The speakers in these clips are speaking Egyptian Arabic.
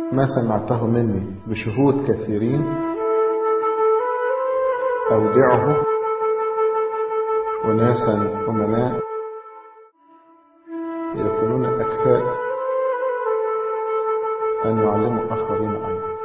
ما سمعته مني بشهود كثيرين أودعه وناسا أمناء يكونون أكفاء أن يعلموا آخرين أيضا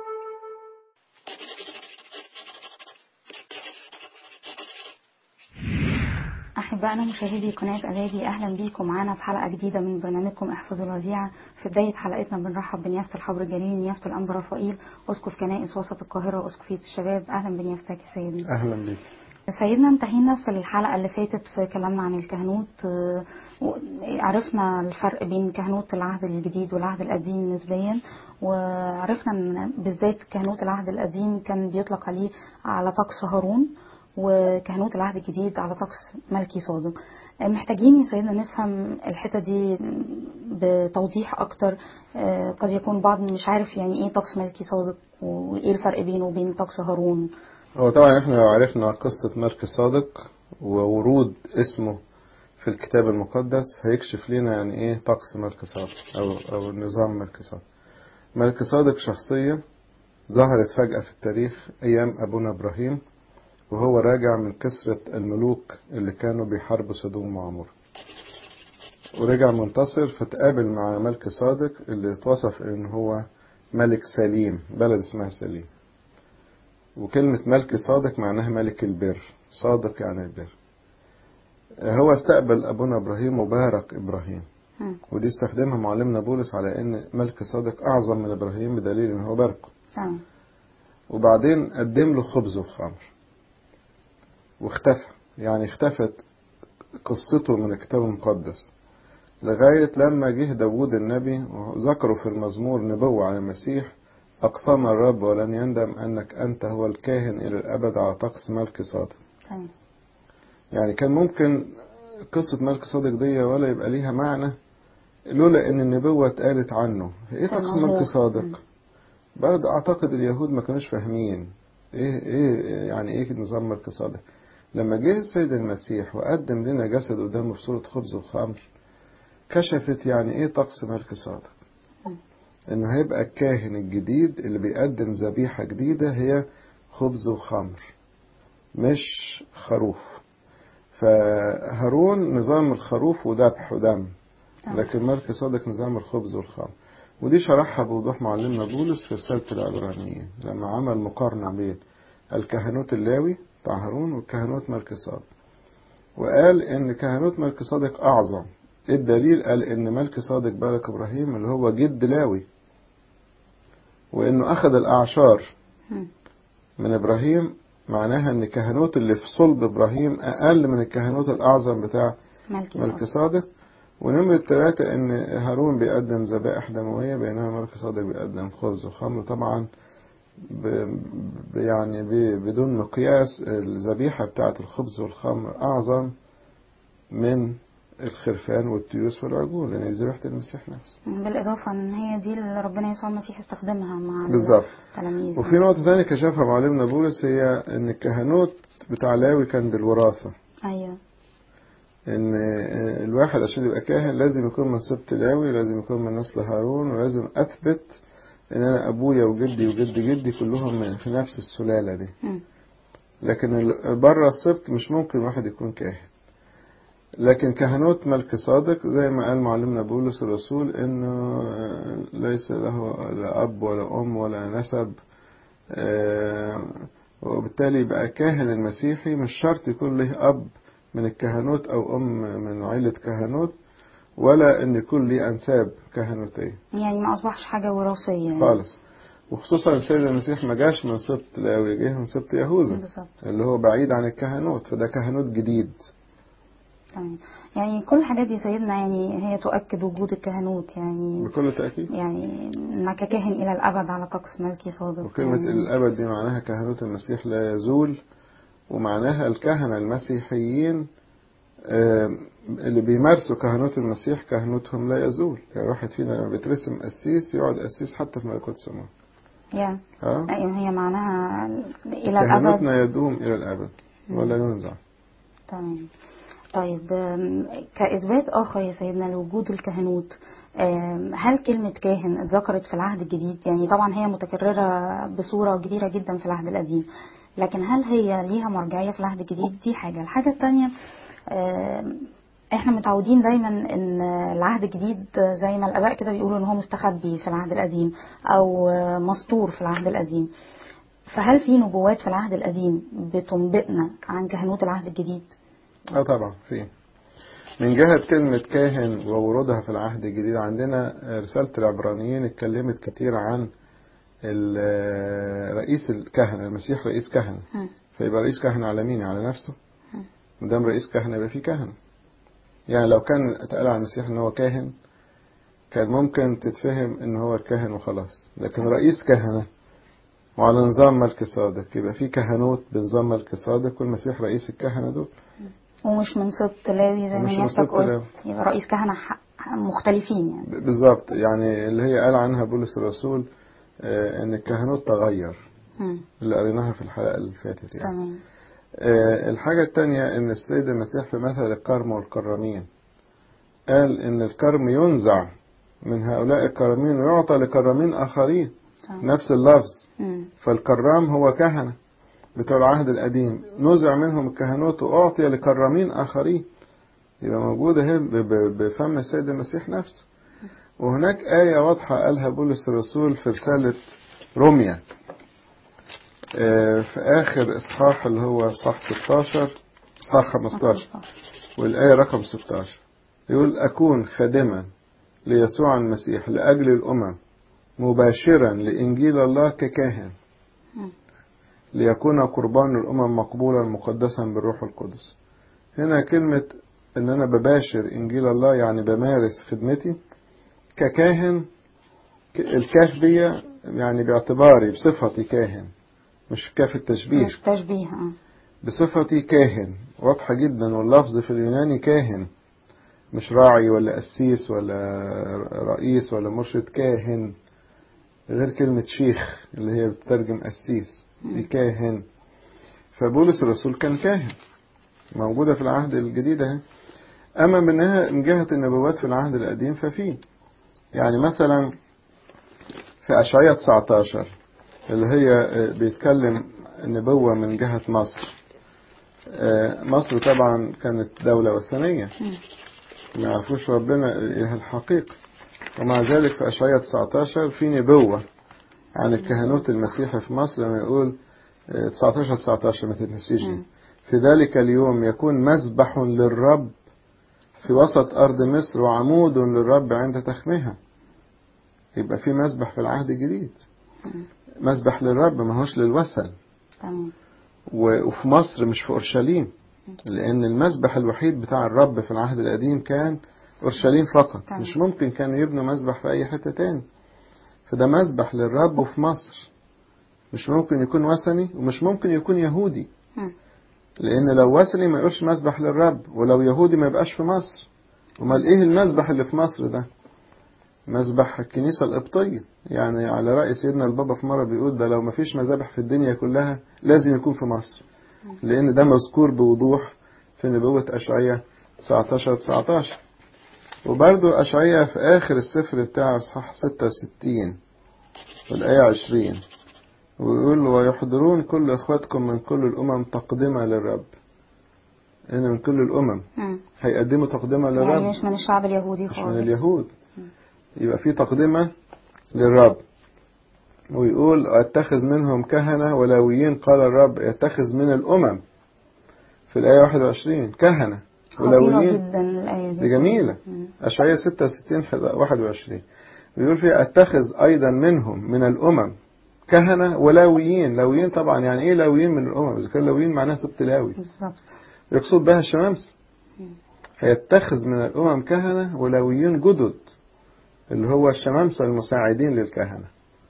أحبائنا مشاهدي قناة أبادي أهلا بيكم معانا في حلقة جديدة من برنامجكم احفظوا الوديعة في بداية حلقتنا بنرحب بنيافة الحبر الجليل نيافة الأنبا رفائيل أسقف كنائس وسط القاهرة وأسقفية الشباب أهلا بنيافتك يا سيدنا أهلا بك سيدنا انتهينا في الحلقة اللي فاتت في كلامنا عن الكهنوت آه، عرفنا الفرق بين كهنوت العهد الجديد والعهد القديم نسبيا وعرفنا ان بالذات كهنوت العهد القديم كان بيطلق عليه على طقس هارون وكهنوت العهد الجديد على طقس ملكي صادق محتاجين يا سيدنا نفهم الحتة دي بتوضيح أكتر آه، قد يكون بعض مش عارف يعني إيه طقس ملكي صادق وإيه الفرق بينه وبين طقس هارون هو طبعا احنا لو عرفنا قصة ملك صادق وورود اسمه في الكتاب المقدس هيكشف لنا يعني ايه طقس ملك صادق او او نظام ملك صادق ملك صادق شخصية ظهرت فجأة في التاريخ ايام ابونا ابراهيم وهو راجع من كسرة الملوك اللي كانوا بيحاربوا سدوم وعمور ورجع منتصر فتقابل مع ملك صادق اللي اتوصف ان هو ملك سليم بلد اسمها سليم وكلمة ملك صادق معناها ملك البر صادق يعني البر هو استقبل أبونا إبراهيم وبارك إبراهيم مم. ودي استخدمها معلمنا بولس على إن ملك صادق أعظم من إبراهيم بدليل إن هو باركه تمام وبعدين قدم له خبز وخمر واختفى يعني اختفت قصته من الكتاب المقدس لغاية لما جه داوود النبي وذكروا في المزمور نبوة عن المسيح أقسم الرب ولن يندم أنك أنت هو الكاهن إلى الأبد على طقس ملك صادق تمام يعني كان ممكن قصة ملك صادق دي ولا يبقى ليها معنى لولا ان النبوة اتقالت عنه ايه كان طقس هو- ملك مم. صادق برضه اعتقد اليهود ما كانوش فاهمين ايه ايه يعني ايه نظام ملك صادق لما جه السيد المسيح وقدم لنا جسد قدامه في صورة خبز وخمر كشفت يعني ايه طقس ملك صادق مم. انه هيبقى الكاهن الجديد اللي بيقدم ذبيحة جديدة هي خبز وخمر مش خروف فهارون نظام الخروف وذبح ودم تمام. لكن ملك صادق نظام الخبز والخمر ودي شرحها بوضوح معلمنا بولس في رسالة العبرانيين لما عمل مقارنة بين الكهنوت اللاوي بتاع هارون والكهنوت ملك صادق وقال ان كهنوت ملك صادق اعظم إيه الدليل قال ان ملك صادق بارك ابراهيم اللي هو جد لاوي وانه اخذ الاعشار مم. من ابراهيم معناها ان الكهنوت اللي في صلب ابراهيم اقل من الكهنوت الاعظم بتاع ملكي ملك صادق صادق ونمرة ثلاثة إن هارون بيقدم ذبائح دموية بينما ملك صادق بيقدم خبز وخمر طبعا ب... ب- يعني ب... بدون مقياس الذبيحة بتاعة الخبز والخمر أعظم من الخرفان والتيوس والعجول لأن دي ذبيحة المسيح نفسه بالإضافة إن هي دي اللي ربنا يسوع المسيح استخدمها مع بالظبط التلاميذ وفي نقطة ثانية كشفها معلمنا بولس هي إن الكهنوت بتاع لاوي كان بالوراثة أيوه ان الواحد عشان يبقى كاهن لازم يكون من سبط لاوي لازم يكون من نسل هارون ولازم اثبت ان انا ابويا وجدي وجد جدي كلهم من- في نفس السلالة دي مم. لكن ال- بره السبط مش ممكن واحد يكون كاهن لكن كهنوت ملك صادق زي ما قال معلمنا بولس الرسول انه ليس له لا اب ولا ام ولا نسب آه، وبالتالي يبقى كاهن المسيحي مش شرط يكون له اب من الكهنوت او ام من عيلة كهنوت ولا ان يكون ليه انساب كهنوتية يعني ما أصبحش حاجة وراثية يعني. خالص وخصوصا السيد المسيح ما جاش من سبط لاوي جه من سبط يهوذا بالظبط اللي هو بعيد عن الكهنوت فده كهنوت جديد تمام يعني كل الحاجات دي سيدنا يعني هي تؤكد وجود الكهنوت يعني بكل تأكيد يعني انك كاهن الى الابد على طقس ملكي صادق وكلمة يعني الأبد دي معناها كهنوت المسيح لا يزول ومعناها الكهنة المسيحيين آه، اللي بيمارسوا كهنوت المسيح كهنوتهم لا يزول يعني واحد فينا لما بيترسم قسيس يقعد قسيس حتى في ملكوت السماء يعني ها يعني هي معناها الى الابد كهنوتنا يدوم إلى الأبد ولا ينزع تمام طيب آم، كإثبات آخر يا سيدنا لوجود الكهنوت آم، هل كلمة كاهن اتذكرت في العهد الجديد يعني طبعا هي متكررة بصورة كبيرة جدا في العهد القديم لكن هل هي ليها مرجعية في العهد الجديد دي حاجة الحاجة التانية آم، احنا متعودين دايما ان العهد الجديد زي ما الاباء كده بيقولوا ان هو مستخبي في العهد القديم او مسطور في العهد القديم فهل في نبوات في العهد القديم بتنبئنا عن كهنوت العهد الجديد اه طبعا في من جهة كلمة كاهن وورودها في العهد الجديد عندنا رسالة العبرانيين اتكلمت كتير عن ال- رئيس الكهنة المسيح رئيس كهنة مم. فيبقى رئيس كهنة على مين على نفسه مدام رئيس كهنة يبقى في كهنة يعني لو كان اتقال على المسيح ان هو كاهن كان ممكن تتفهم ان هو الكاهن وخلاص لكن رئيس كهنة وعلى نظام ملك صادق يبقى في كهنوت بنظام ملك صادق والمسيح رئيس الكهنة دول ومش من سبط لاوي زي ما ومش من نفسك سبط قلت لاوي. يبقى رئيس كهنة ح- مختلفين يعني بالظبط يعني اللي هي قال عنها بولس الرسول آه، ان الكهنوت تغير مم. اللي قريناها في الحلقة اللي فاتت يعني تمام آه، الحاجة التانية ان السيد المسيح في مثل الكرم والكرامين قال ان الكرم ينزع من هؤلاء الكرامين ويعطى لكرامين اخرين تمام. نفس اللفظ مم. فالكرام هو كهنة بتوع العهد القديم نزع منهم الكهنوت وأعطي لكرامين آخرين يبقى موجودة هي ب- ب- بفم السيد المسيح نفسه وهناك آية واضحة قالها بولس الرسول في رسالة روميا آه، في آخر إصحاح اللي هو إصحاح 16 إصحاح 15 والآية رقم 16 يقول أكون خادما ليسوع المسيح لأجل الأمم مباشرا لإنجيل الله ككاهن مم. ليكون قربان الأمم مقبولا مقدسا بالروح القدس هنا كلمة إن أنا بباشر إنجيل الله يعني بمارس خدمتي ككاهن ك- الكاف دي يعني باعتباري بصفتي كاهن مش كاف التشبيه مش تشبيه اه بصفتي كاهن واضحة جدا واللفظ في اليوناني كاهن مش راعي ولا قسيس ولا رئيس ولا مرشد كاهن غير كلمة شيخ اللي هي بتترجم قسيس دي كاهن فبولس الرسول كان كاهن موجودة في العهد الجديد اهي أما منها من جهة النبوات في العهد القديم ففي يعني مثلا في أشعية 19 اللي هي آه، بيتكلم النبوة من جهة مصر آه، مصر طبعا كانت دولة وثنية ما يعرفوش ربنا الإله الحقيقي ومع ذلك في أشعية 19 في نبوة عن الكهنوت المسيحي في مصر لما يقول آه، 19 19 ما تتنسيش دي. مم. في ذلك اليوم يكون مذبح للرب في وسط أرض مصر وعمود للرب عند تخمها يبقى في مذبح في العهد الجديد مم. مذبح للرب ما هوش للوثن تمام و- وفي مصر مش في أورشليم لأن المذبح الوحيد بتاع الرب في العهد القديم كان أورشليم فقط تمام. مش ممكن كانوا يبنوا مذبح في أي حتة تاني فده مذبح للرب في مصر مش ممكن يكون وثني ومش ممكن يكون يهودي مم. لأن لو وثني ما يقولش مذبح للرب ولو يهودي ما يبقاش في مصر أمال إيه المذبح اللي في مصر ده مذبح الكنيسة القبطية يعني على رأي سيدنا البابا في مرة بيقول ده لو ما فيش مذابح في الدنيا كلها لازم يكون في مصر لأن ده مذكور بوضوح في نبوة أشعية 19 19 وبرضو أشعية في آخر السفر بتاعه إصحاح 66 والآية 20 ويقول ويحضرون كل إخواتكم من كل الأمم تقدمة للرب هنا من كل الأمم مم. هيقدموا تقدمة يعني للرب مش من الشعب اليهودي مش من خالص اليهود يبقى في تقدمة للرب ويقول اتخذ منهم كهنة ولاويين قال الرب يتخذ من الأمم في الآية 21 كهنة خطيرة ولاويين جدا الآية دي دي جميلة مم. أشعية 66 حدا- 21 بيقول فيها اتخذ أيضا منهم من الأمم كهنة ولاويين لاويين طبعا يعني إيه لاويين من الأمم إذا كان لاويين معناها سبت لاوي بالظبط يقصد بها الشمامسة مم. هيتخذ من الأمم كهنة ولاويين جدد اللي هو الشمامسة المساعدين للكهنة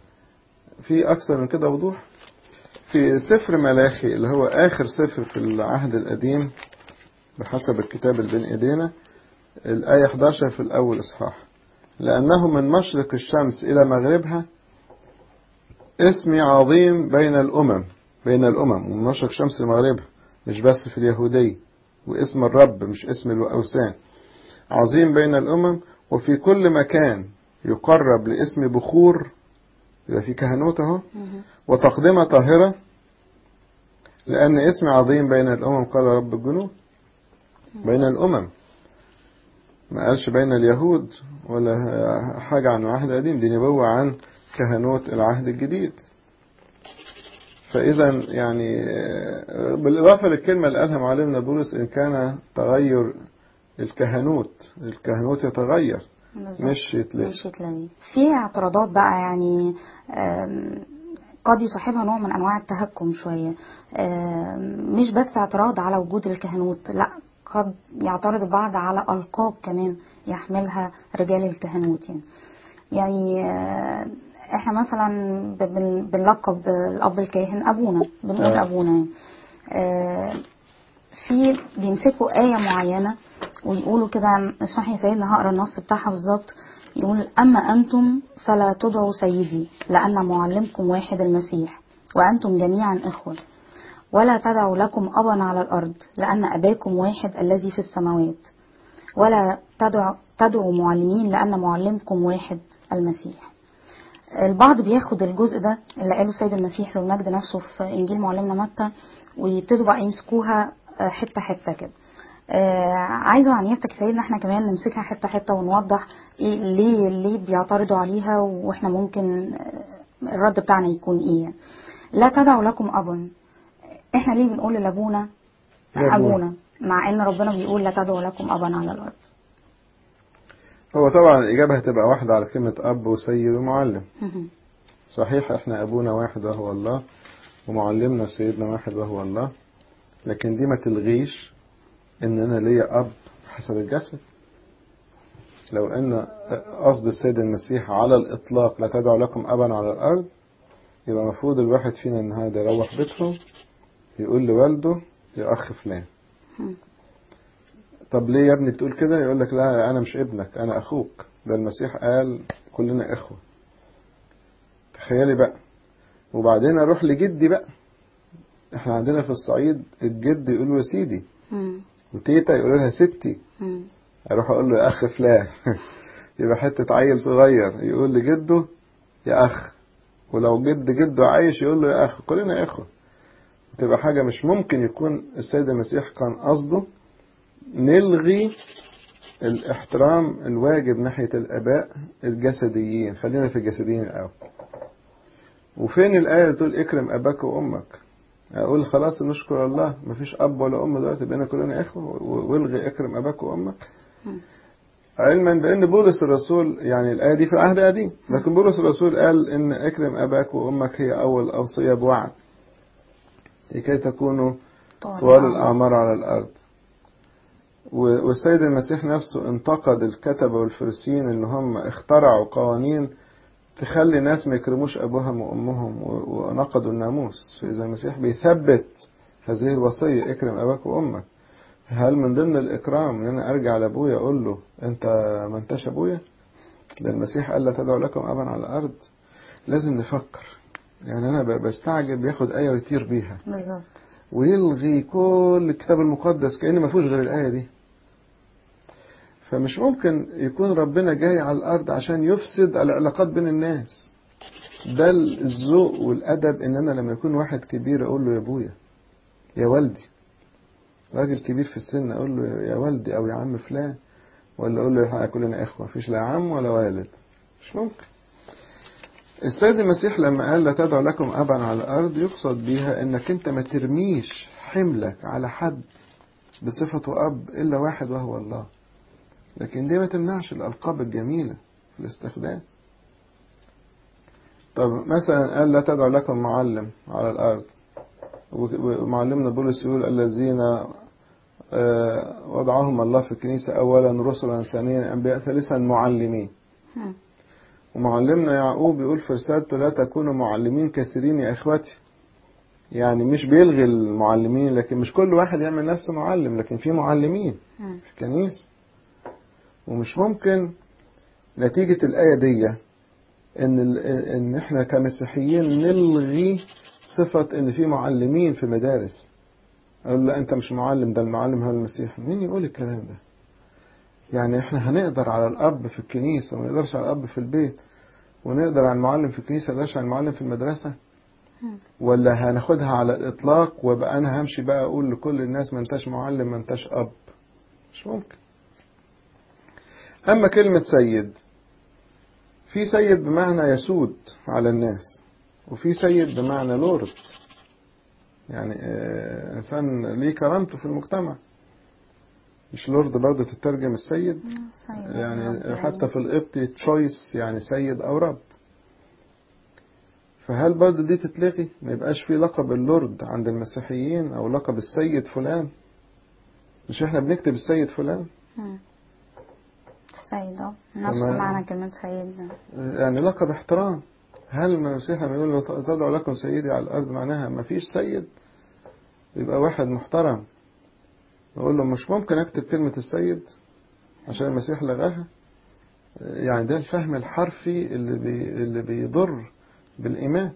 في أكثر من كده وضوح في سفر ملاخي اللي هو آخر سفر في العهد القديم بحسب الكتاب اللي بين إيدينا الآية 11 في الأول إصحاح لأنه من مشرق الشمس إلى مغربها اسمي عظيم بين الأمم بين الأمم ومن مشرق الشمس لمغربها مش بس في اليهودية واسم الرب مش اسم الأوثان عظيم بين الأمم وفي كل مكان يقرب لاسم بخور يبقى في كهنوت اهو مهم. وتقدمة طاهرة لأن اسم عظيم بين الأمم قال رب الجنود بين الأمم ما قالش بين اليهود ولا حاجة عن العهد القديم دي نبوة عن كهنوت العهد الجديد فإذا يعني آه، بالإضافة للكلمة اللي قالها معلمنا بولس إن كان تغير الكهنوت الكهنوت يتغير بالظبط. مش يتلغي مش يتلاقي في اعتراضات بقى يعني آم، قد يصاحبها نوع من انواع التهكم شويه آم، مش بس اعتراض على وجود الكهنوت لا قد يعترض البعض على القاب كمان يحملها رجال الكهنوت يعني يعني آه، احنا مثلا ب- بن- بنلقب الاب الكاهن ابونا بنقول آه. ابونا يعني آه، في بيمسكوا آية معينة ويقولوا كده اسمح يا سيدنا هقرا النص بتاعها بالظبط يقول أما أنتم فلا تدعوا سيدي لأن معلمكم واحد المسيح وأنتم جميعا إخوة ولا تدعوا لكم أبا على الأرض لأن أباكم واحد الذي في السماوات ولا تدعوا, تدعوا معلمين لأن معلمكم واحد المسيح البعض بياخد الجزء ده اللي قاله السيد المسيح له المجد نفسه في انجيل معلمنا متى ويبتدوا بقى يمسكوها آه، حته حته كده آه عايزه عن يفتك سيدنا احنا كمان نمسكها حته حته ونوضح ايه ليه ليه بيعترضوا عليها واحنا ممكن آه، الرد بتاعنا يكون ايه يعني. لا تدعوا لكم ابا احنا ليه بنقول لابونا يا أبونا. ابونا مع ان ربنا بيقول لا تدعوا لكم ابا على الارض هو طبعا الإجابة هتبقى واحدة على كلمة أب وسيد ومعلم صحيح احنا أبونا واحد وهو الله ومعلمنا سيدنا واحد وهو الله لكن دي ما تلغيش إن أنا ليا أب حسب الجسد لو أن قصد السيد المسيح على الإطلاق لا تدعوا لكم أبا على الأرض يبقى المفروض الواحد فينا النهارده يروح بيتهم يقول لوالده يا أخ فلان مم. طب ليه يا ابني بتقول كده يقول لك لا أنا مش ابنك أنا أخوك ده المسيح قال كلنا إخوة تخيلي بقى وبعدين أروح لجدي بقى احنا عندنا في الصعيد الجد يقول له يا سيدي مم. وتيتا يقول لها ستي مم. اروح اقول له يا اخ فلان يبقى حته عيل صغير يقول لجده يا اخ ولو جد جده عايش يقول له يا اخ كلنا اخوه تبقى حاجه مش ممكن يكون السيد المسيح كان قصده نلغي الاحترام الواجب ناحيه الاباء الجسديين خلينا في الجسديين الاول وفين الايه اللي تقول اكرم اباك وامك اقول خلاص نشكر الله مفيش اب ولا ام دلوقتي بقينا كلنا اخوه والغي اكرم اباك وامك علما بان بولس الرسول يعني الايه دي في العهد القديم لكن بولس الرسول قال ان اكرم اباك وامك هي اول اوصيه بوعد لكي تكونوا طوال الاعمار على الارض و- والسيد المسيح نفسه انتقد الكتبه والفريسيين ان هم اخترعوا قوانين تخلي ناس ما يكرموش ابوهم وامهم و- ونقضوا الناموس فاذا المسيح بيثبت هذه الوصيه اكرم اباك وامك هل من ضمن الإكرام إن أنا أرجع لأبويا أقول له أنت ما أنتش أبويا؟ ده المسيح قال لا تدعوا لكم أبا على الأرض لازم نفكر يعني أنا ب- بستعجب ياخد آية ويطير بيها بالظبط ويلغي كل الكتاب المقدس كأن ما فيهوش غير الآية دي فمش ممكن يكون ربنا جاي على الأرض عشان يفسد العلاقات بين الناس ده الذوق والأدب إن أنا لما يكون واحد كبير أقول له يا أبويا يا والدي راجل كبير في السن أقول له يا والدي أو يا عم فلان ولا أقول له احنا كلنا إخوة مفيش لا عم ولا والد مش ممكن السيد المسيح لما قال لا تدعوا لكم أبا على الأرض يقصد بيها إنك أنت ما ترميش حملك على حد بصفته أب إلا واحد وهو الله لكن دي ما تمنعش الألقاب الجميلة في الاستخدام طب مثلا قال لا تدعوا لكم معلم على الأرض ومعلمنا بولس يقول الذين آه، وضعهم الله في الكنيسة أولا رسلا ثانيا أنبياء ثالثا معلمين مم. ومعلمنا يعقوب يقول في رسالته لا تكونوا معلمين كثيرين يا إخوتي يعني مش بيلغي المعلمين لكن مش كل واحد يعمل نفسه معلم لكن في معلمين مم. في الكنيسة ومش ممكن نتيجة الآية دي إن ال- إن إحنا كمسيحيين نلغي صفة إن في معلمين في مدارس أقول لا أنت مش معلم ده المعلم هو المسيح مين يقول الكلام ده يعني احنا هنقدر على الأب في الكنيسة وما نقدرش على الأب في البيت ونقدر على المعلم في الكنيسة ما نقدرش على المعلم في المدرسة ولا هناخدها على الإطلاق وبقى أنا همشي بقى أقول لكل الناس ما انتش معلم ما انتش أب مش ممكن أما كلمة سيد في سيد بمعنى يسود على الناس وفي سيد بمعنى لورد يعني آه، إنسان ليه كرامته في المجتمع مش لورد برضه تترجم السيد سيد يعني رب حتى في القبطي تشويس يعني سيد أو رب فهل برضه دي تتلغي ما يبقاش في لقب اللورد عند المسيحيين أو لقب السيد فلان مش احنا بنكتب السيد فلان مم. سيد اه نفس تمام. معنى كلمة سيد يعني لقب احترام هل المسيح لما يقول له تدعو لكم سيدي على الأرض معناها ما فيش سيد يبقى واحد محترم يقول له مش ممكن أكتب كلمة السيد عشان المسيح لغاها يعني ده الفهم الحرفي اللي بي اللي بيضر بالإيمان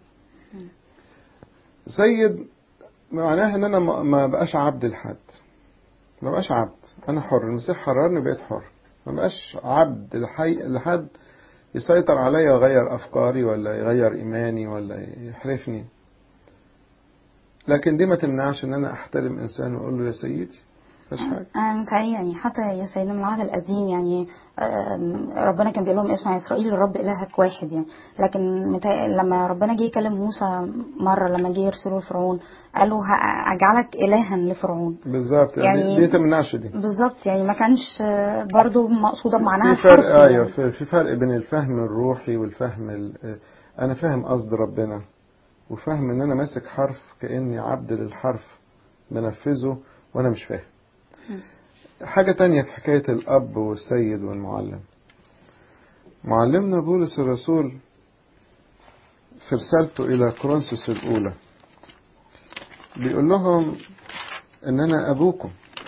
سيد معناها ان انا ما ما بقاش عبد لحد ما بقاش عبد انا حر المسيح حررني بقيت حر ما بقاش عبد لحي لحد يسيطر عليا ويغير افكاري ولا يغير ايماني ولا يحرفني لكن دي ما تمنعش ان انا احترم انسان واقول له يا سيدي مفيش حاجه أنا متهيألي يعني حتى يا سيدنا من العهد القديم يعني آم، ربنا كان بيقول لهم اسمع يا إسرائيل الرب إلهك واحد يعني لكن متهيألي لما ربنا جه يكلم موسى مرة لما جه يرسله لفرعون قال له هأجعلك إلها لفرعون بالظبط يعني, يعني- دي, دي تمنعش دي بالظبط يعني ما كانش آه، برضو مقصودة بمعناها في فرق الحرفي ايوه يعني. في في فرق بين الفهم الروحي والفهم ال- انا فاهم قصد ربنا وفهم ان انا ماسك حرف كاني عبد للحرف بنفذه وانا مش فاهم حاجة تانية في حكاية الأب والسيد والمعلم معلمنا بولس الرسول في رسالته إلى كورنثوس الأولى بيقول لهم إن أنا أبوكم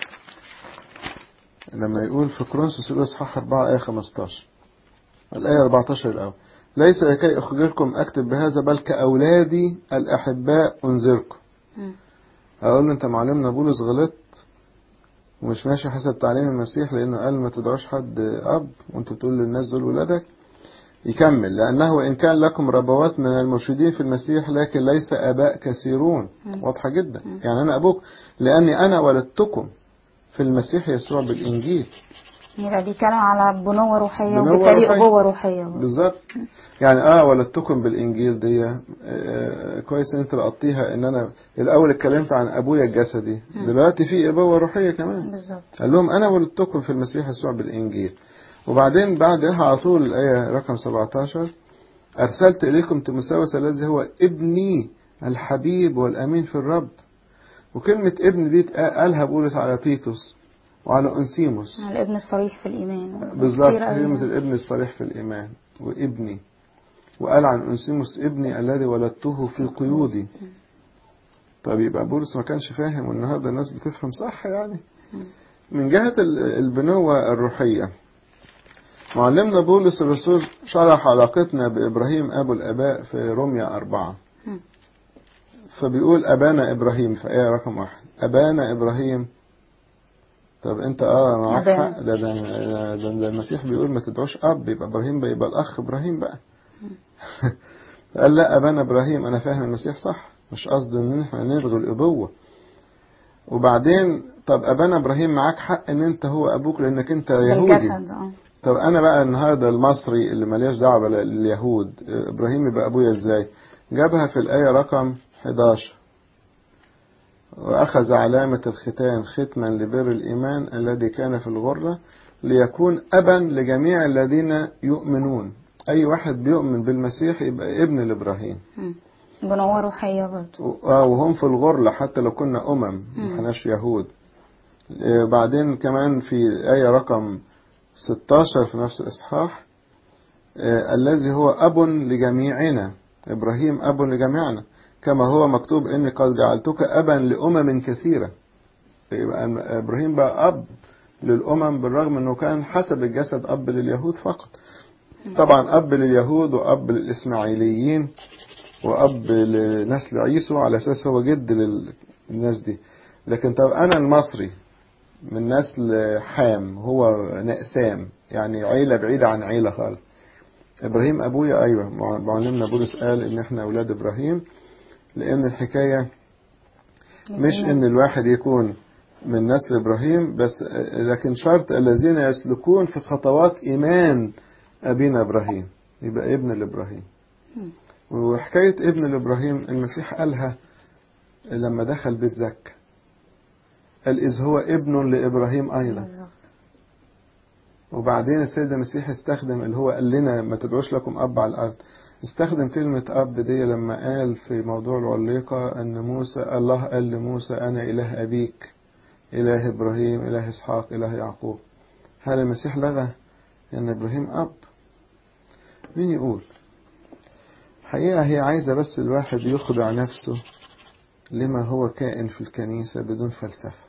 لما يقول في كورنثوس الأولى إصحاح 4 آية 15 الآية 14 الأول ليس لكي أخجلكم أكتب بهذا بل كأولادي الأحباء أنذركم مم. أقول له أنت معلمنا بولس غلطت ومش ماشي حسب تعليم المسيح لأنه قال ما تدعوش حد أب وأنت تقول للناس دول ولادك يكمل لأنه إن كان لكم ربوات من المرشدين في المسيح لكن ليس آباء كثيرون مم. واضحة جدا يعني أنا أبوك لأني أنا ولدتكم في المسيح يسوع بالإنجيل يبقى بيتكلم على بنوة روحية بنوة وبالتالي روحية. أبوة روحية بالظبط يعني اه ولدتكم بالانجيل دي آه كويس ان انت لقطيها ان انا الاول اتكلمت عن ابويا الجسدي دلوقتي في ابوه روحيه كمان بالظبط قال لهم انا ولدتكم في المسيح يسوع بالانجيل وبعدين بعدها على طول الايه رقم 17 ارسلت اليكم تيموثاوس الذي هو ابني الحبيب والامين في الرب وكلمه ابن دي قالها بولس على تيتوس وعلى انسيموس الابن الصريح في الإيمان بالظبط كتير أوي. كلمة الابن الصريح في الإيمان وابني وقال عن أنسيموس ابني الذي ولدته في قيودي طب يبقى بولس ما كانش فاهم والنهارده الناس بتفهم صح يعني من جهة ال- البنوة الروحية معلمنا بولس الرسول شرح علاقتنا بإبراهيم أبو الآباء في روميا أربعة مم. فبيقول أبانا إبراهيم في آية رقم واحد أبانا إبراهيم طب أنت أه معاك أبانا. حق ده ده, ده, ده, ده المسيح بيقول ما تدعوش أب يبقى إبراهيم بقى يبقى الأخ إبراهيم بقى قال لا أبانا إبراهيم أنا فاهم المسيح صح مش قصده إن إحنا نلغي الأبوة وبعدين طب أبانا إبراهيم معاك حق إن أنت هو أبوك لأنك أنت يهودي بالجسد اه طب انا بقى النهارده المصري اللي ملياش دعوه باليهود ابراهيم يبقى ابويا ازاي جابها في الايه رقم 11 واخذ علامه الختان ختما لبر الايمان الذي كان في الغره ليكون ابا لجميع الذين يؤمنون اي واحد بيؤمن بالمسيح يبقى ابن لابراهيم مم. بنوة روحية برضو و- آه، وهم في الغرلة حتى لو كنا أمم ما احناش يهود آه، بعدين كمان في آية رقم 16 في نفس الإصحاح آه، الذي هو أب لجميعنا إبراهيم أب لجميعنا كما هو مكتوب إني قد جعلتك أبا لأمم كثيرة يبقى إبراهيم بقى أب للأمم بالرغم أنه كان حسب الجسد أب لليهود فقط طبعا أب لليهود وأب للإسماعيليين وأب لنسل عيسو على أساس هو جد للناس دي لكن طب أنا المصري من نسل حام هو نقسام يعني عيلة بعيدة عن عيلة خالص إبراهيم أبويا أيوة معلمنا بولس قال إن إحنا أولاد إبراهيم لأن الحكاية مش إن الواحد يكون من نسل إبراهيم بس لكن شرط الذين يسلكون في خطوات إيمان أبينا إبراهيم يبقى ابن لإبراهيم وحكاية ابن لإبراهيم المسيح قالها لما دخل بيت زكا قال إذ هو ابن لإبراهيم أيضا بالظبط وبعدين السيد المسيح استخدم اللي هو قال لنا ما تدعوش لكم أب على الأرض استخدم كلمة أب دي لما قال في موضوع العليقة أن موسى الله قال لموسى أنا إله أبيك إله إبراهيم إله إسحاق إله يعقوب هل المسيح لغى أن إبراهيم أب مين يقول حقيقة هي عايزة بس الواحد يخضع نفسه لما هو كائن في الكنيسة بدون فلسفة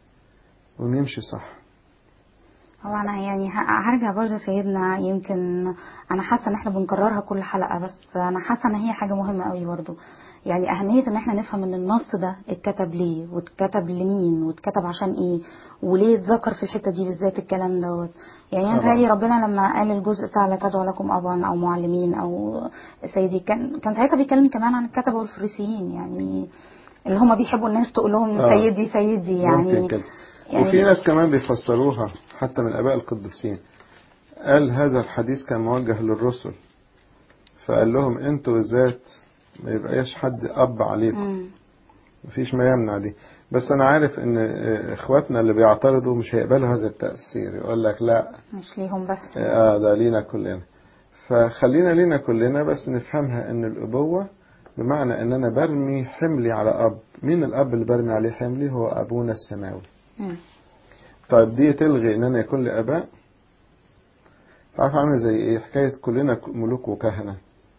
ونمشي صح هو انا يعني ه- هرجع برضه سيدنا يمكن انا حاسه ان احنا بنكررها كل حلقه بس انا حاسه ان هي حاجه مهمه قوي برضه يعني اهميه ان احنا نفهم ان النص ده اتكتب ليه واتكتب لمين واتكتب عشان ايه وليه اتذكر في الحته دي بالذات الكلام دوت يعني انا طبعا. متهيألي ربنا لما قال الجزء بتاع لا تدعو لكم ابا او معلمين او سيدي كان كان ساعتها بيتكلم كمان عن الكتبه والفريسيين يعني اللي هم بيحبوا الناس تقول لهم آه. سيدي سيدي يعني ممكن كده يعني وفي ناس كمان بيفسروها حتى من الآباء القديسين قال هذا الحديث كان موجه للرسل فقال لهم انتوا بالذات ما يبقاش حد أب عليكم مم. مفيش ما يمنع دي بس أنا عارف إن آه، إخواتنا اللي بيعترضوا مش هيقبلوا هذا التأثير يقول لك لا مش ليهم بس آه ده لينا كلنا فخلينا لينا كلنا بس نفهمها ان الابوة بمعنى ان انا برمي حملي على اب مين الاب اللي برمي عليه حملي هو ابونا السماوي مم. طيب دي تلغي ان انا يكون لي اباء تعرف عامل زي ايه حكاية كلنا ملوك وكهنة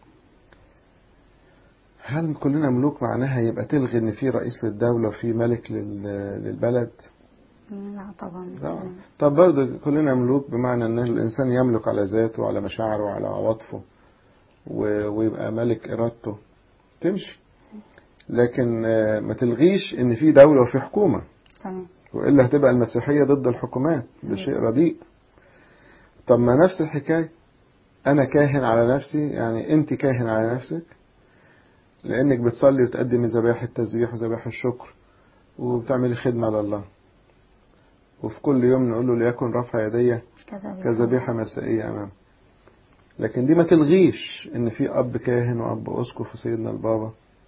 هل كلنا ملوك معناها يبقى تلغي ان في رئيس للدولة وفي ملك لل- للبلد لا طبعا لا. طب برضه كلنا ملوك بمعنى ان الانسان يملك على ذاته وعلى مشاعره وعلى عواطفه و- ويبقى ملك ارادته تمشي لكن آه، ما تلغيش ان في دولة وفي حكومة تمام والا هتبقى المسيحية ضد الحكومات ده شيء رديء طب ما نفس الحكاية انا كاهن على نفسي يعني انت كاهن على نفسك لانك بتصلي وتقدمي ذبائح التسبيح وذبائح الشكر وبتعملي خدمة لله وفي كل يوم نقول له ليكن رفع يدي كذا كذبيحة مسائية أمام لكن دي ما تلغيش إن في أب كاهن وأب أسقف وسيدنا البابا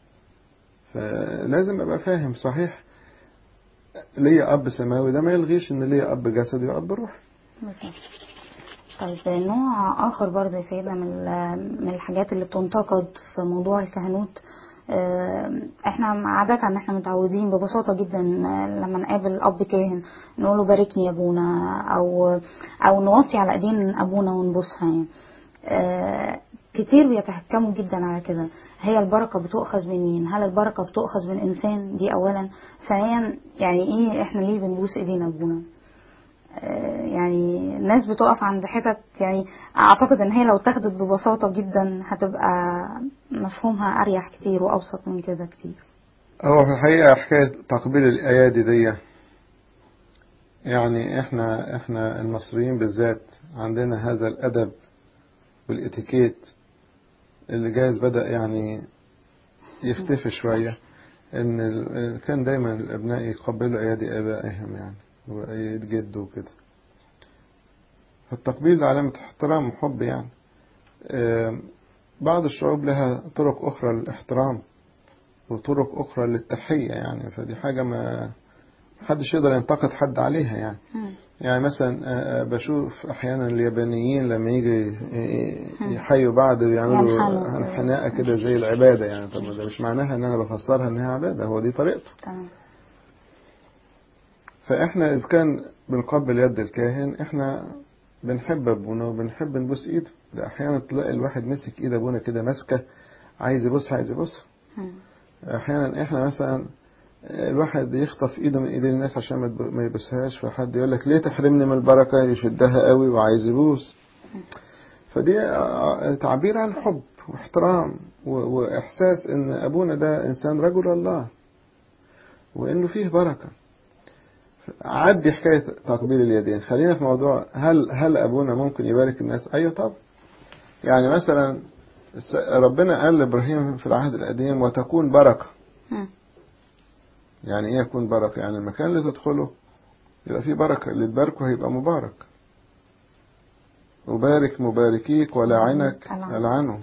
فلازم أبقى فاهم صحيح ليا أب سماوي ده ما يلغيش إن ليا أب جسدي وأب روحي بالظبط طيب نوع آخر برضه يا سيدنا من ال- من الحاجات اللي بتنتقد في موضوع الكهنوت آه، احنا عادة ان احنا متعودين ببساطة جدا آه، لما نقابل اب كاهن نقول له باركني يا ابونا او او نوطي على ايدين ابونا ونبوسها يعني آه، كتير بيتحكموا جدا على كده هي البركة بتؤخذ من مين هل البركة بتؤخذ من انسان دي اولا ثانيا يعني ايه احنا ليه بنبوس ايدين ابونا آه، يعني الناس بتقف عند حتت يعني اعتقد ان هي لو اتاخدت ببساطة جدا هتبقى مفهومها اريح كتير وابسط من كده كتير هو في الحقيقة حكاية تقبيل الأيادي دي يعني احنا احنا المصريين بالذات عندنا هذا الأدب والإتيكيت اللي جايز بدأ يعني يختفي شوية إن ال- كان دايما الأبناء يقبلوا أيادي آبائهم يعني ويتجدوا كده فالتقبيل ده علامة احترام وحب يعني آم، بعض الشعوب لها طرق أخرى للاحترام وطرق أخرى للتحية يعني فدي حاجة ما محدش يقدر ينتقد حد عليها يعني يعني مثلا آه، آه، بشوف أحيانا اليابانيين لما يجي يحيوا بعض بيعملوا ينحنوا. انحناء كده زي العبادة يعني طب ما ده مش معناها إن أنا بفسرها إنها عبادة هو دي طريقته تمام فإحنا إذا كان بنقبل يد الكاهن إحنا بنحب أبونا وبنحب نبوس إيده ده أحيانا تلاقي الواحد مسك إيد أبونا كده ماسكة عايز يبوسها عايز يبوسها مم. احيانا احنا مثلا الواحد يخطف ايده من ايدين الناس عشان ما تب- ما يبوسهاش فحد يقول لك ليه تحرمني من البركه يشدها قوي وعايز يبوس فدي ع- تعبير عن حب واحترام و- واحساس ان ابونا ده انسان رجل الله وانه فيه بركه عدي حكاية تقبيل اليدين خلينا في موضوع هل هل أبونا ممكن يبارك الناس أيوة طبعا يعني مثلا الس- ربنا قال لإبراهيم في العهد القديم وتكون بركة مم. يعني إيه يكون بركة يعني المكان اللي تدخله يبقى فيه بركة اللي تباركه هيبقى مبارك أبارك مباركيك ولعنك ألعن. ألعنه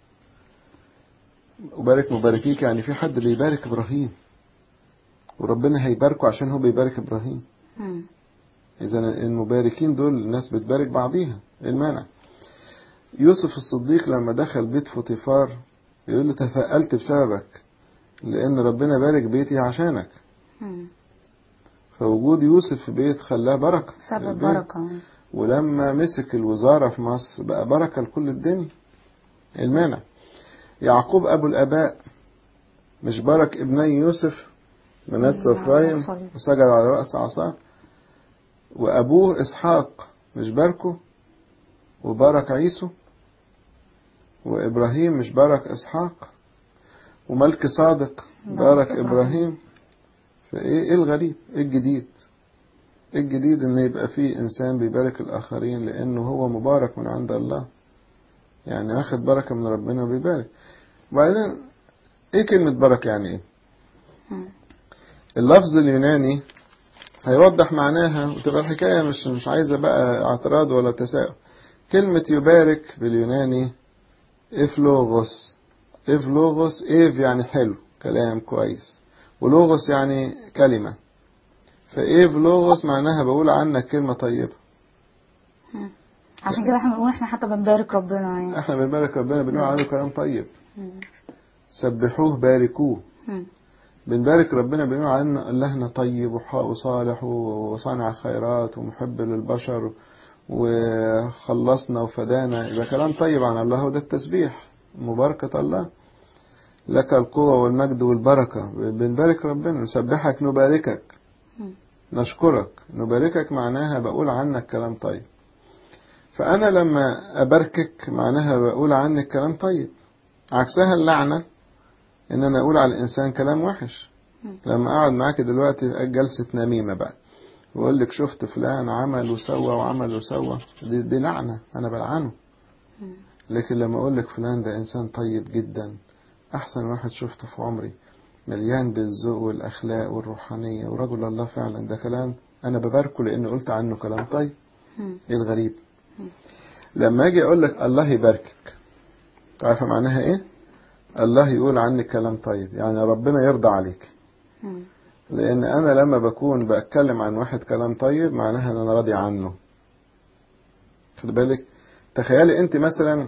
أبارك مباركيك يعني في حد بيبارك إبراهيم وربنا هيباركه عشان هو بيبارك إبراهيم مم. إذا المباركين دول الناس بتبارك بعضيها إيه المانع يوسف الصديق لما دخل بيت فوتيفار يقول له تفائلت بسببك لأن ربنا بارك بيتي عشانك مم. فوجود يوسف في بيت خلاه بركة سبب البيت. بركة ولما مسك الوزارة في مصر بقى بركة لكل الدنيا إيه المانع يعقوب أبو الآباء مش بارك ابني يوسف منسى نعم، إفرايم صليب. وسجد على رأس عصاه وأبوه إسحاق مش باركه وبارك عيسو وإبراهيم مش بارك إسحاق وملك صادق بارك بارك إبراهيم. إبراهيم فإيه إيه الغريب إيه الجديد إيه الجديد إن يبقى فيه إنسان بيبارك الآخرين لأنه هو مبارك من عند الله يعني واخد بركة من ربنا وبيبارك وبعدين إيه كلمة بركة يعني إيه مم. اللفظ اليوناني هيوضح معناها وتبقى الحكاية مش مش عايزة بقى اعتراض ولا تساؤل كلمة يبارك باليوناني إفلوغوس إفلوغوس إيف يعني حلو كلام كويس ولوغوس يعني كلمة فإيف لوغوس معناها بقول عنك كلمة طيبة عشان كده احنا بنقول احنا حتى بنبارك ربنا يعني احنا بنبارك ربنا بنقول عنه كلام طيب مم. سبحوه باركوه مم. بنبارك ربنا بنقول عنه إلهنا طيب وح- وصالح وصانع خيرات ومحب للبشر وخلصنا وفدانا يبقى كلام طيب عن الله وده التسبيح مباركة الله لك القوة والمجد والبركة بنبارك ربنا نسبحك نباركك مم. نشكرك نباركك معناها بقول عنك كلام طيب فأنا لما أباركك معناها بقول عنك كلام طيب عكسها اللعنة إن أنا أقول على الإنسان كلام وحش مم. لما أقعد معاك دلوقتي في جلسة نميمة بقى وأقول لك شفت فلان عمل وسوى وعمل وسوى دي, دي لعنة أنا بلعنه مم. لكن لما أقول لك فلان ده إنسان طيب جدا أحسن واحد شفته في عمري مليان بالذوق والأخلاق والروحانية ورجل الله فعلا ده كلام أنا بباركه لأنه قلت عنه كلام طيب مم. إيه الغريب لما أجي أقول لك الله يباركك تعرف معناها إيه الله يقول عنك كلام طيب يعني ربنا يرضى عليك مم. لأن أنا لما بكون بتكلم عن واحد كلام طيب معناها أن أنا راضي عنه خد بالك تخيلي أنت مثلا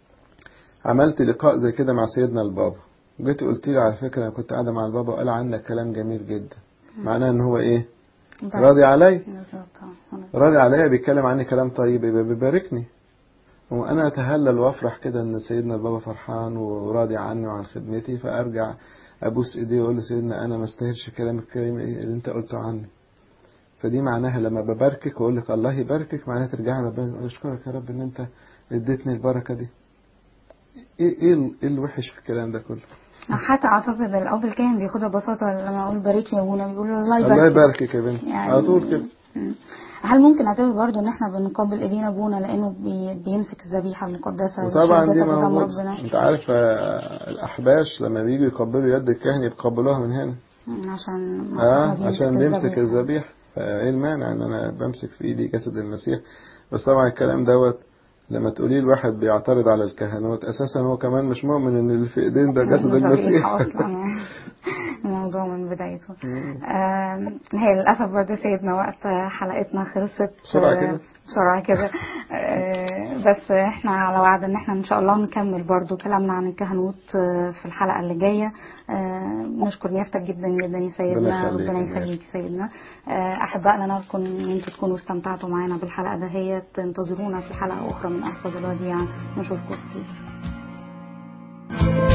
عملت لقاء زي كده مع سيدنا البابا جيت قلت لي على فكرة أنا كنت قاعدة مع البابا وقال عنك كلام جميل جدا معناه أن هو إيه بارك. راضي علي بالظبط آه. أنا- راضي عليا بيتكلم عني كلام طيب يبقى بيباركني وأنا أتهلل وأفرح كده إن سيدنا البابا فرحان وراضي عني وعن خدمتي فأرجع أبوس إيديه وأقول له سيدنا أنا ما استاهلش الكلام الكريم اللي أنت قلته عني فدي معناها لما بباركك وأقول لك الله يباركك معناها ترجعي ربنا تقول أشكرك يا رب إن أنت اديتني البركة دي إيه إيه ال- إيه الوحش في الكلام ده كله؟ حتى اعتقد الاب الكاهن بياخدها ببساطه لما اقول باركني يا ابونا بيقول الله يبارك الله يباركك يا بنتي يعني- على طول كده مم. هل ممكن نعتبر برضو ان احنا بنقبل ايدينا ابونا لانه بي بيمسك الذبيحه المقدسه وطبعا بيشيل دي جسد قدام موجود ربنا انت عارف آه، الاحباش لما بييجوا يقبلوا يد الكاهن يقبلوها من هنا مم. عشان اه ما عشان بيمسك الذبيحة. الذبيح فايه المانع ان انا بمسك في ايدي جسد المسيح بس طبعا الكلام دوت لما تقوليه الواحد بيعترض على الكهنوت اساسا هو كمان مش مؤمن ان اللي في ايدين ده جسد الذبيحة المسيح اصلا يعني الموضوع من بدايته آم، هي للاسف برضه سيدنا وقت حلقتنا خلصت بسرعة آه، كده؟ بسرعه كده آه، بس احنا على وعد ان احنا ان شاء الله نكمل برضه كلامنا عن الكهنوت آه، في الحلقه اللي جايه آه، نشكر نيافتك جدا جدا يا سيدنا ربنا يخليك ربنا يا يخليك سيدنا آه، احبائنا نرجو ان انتوا تكونوا استمتعتوا معانا بالحلقه دهيت انتظرونا في حلقه اخرى من احفظ الوديعه نشوفكم كتير